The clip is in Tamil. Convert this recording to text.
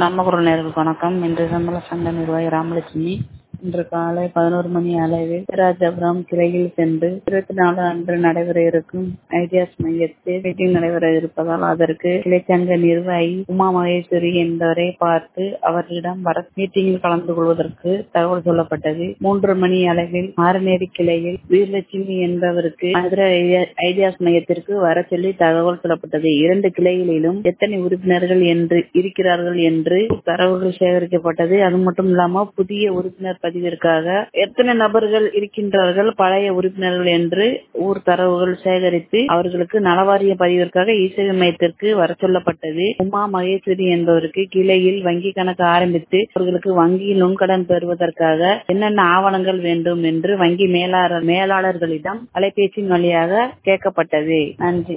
நம்ம குரல் நேர்களுக்கு வணக்கம் இன்று சம்பள சங்க நிர்வாகி ராமலட்சுமி இன்று காலை பதினோரு மணி அளவில் ராஜபுரம் கிளையில் சென்று இருபத்தி நாலு அன்று நடைபெற இருக்கும் ஐடியாஸ் மையத்தில் மீட்டிங் நடைபெற இருப்பதால் அதற்கு கிளைச்சங்க நிர்வாகி உமா மகேஸ்வரி என்பவரை பார்த்து அவர்களிடம் வர மீட்டிங்கில் கலந்து கொள்வதற்கு தகவல் சொல்லப்பட்டது மூன்று மணி அளவில் ஆறுநேரி கிளையில் வீரலட்சுமி என்பவருக்கு மதுரை ஐடியாஸ் மையத்திற்கு வர சொல்லி தகவல் சொல்லப்பட்டது இரண்டு கிளைகளிலும் எத்தனை உறுப்பினர்கள் என்று இருக்கிறார்கள் என்று தரவுகள் சேகரிக்கப்பட்டது அது மட்டும் இல்லாம புதிய உறுப்பினர் பதிவிற்காக எத்தனை நபர்கள் இருக்கின்றார்கள் பழைய உறுப்பினர்கள் என்று ஊர் தரவுகள் சேகரித்து அவர்களுக்கு நலவாரிய பதிவிற்காக இசேவை மையத்திற்கு வர சொல்லப்பட்டது உமா மகேஸ்வரி என்பவருக்கு கிளையில் வங்கி கணக்கு ஆரம்பித்து அவர்களுக்கு வங்கியில் நுண்கடன் பெறுவதற்காக என்னென்ன ஆவணங்கள் வேண்டும் என்று வங்கி மேலாளர் மேலாளர்களிடம் அலைபேசியின் வழியாக கேட்கப்பட்டது நன்றி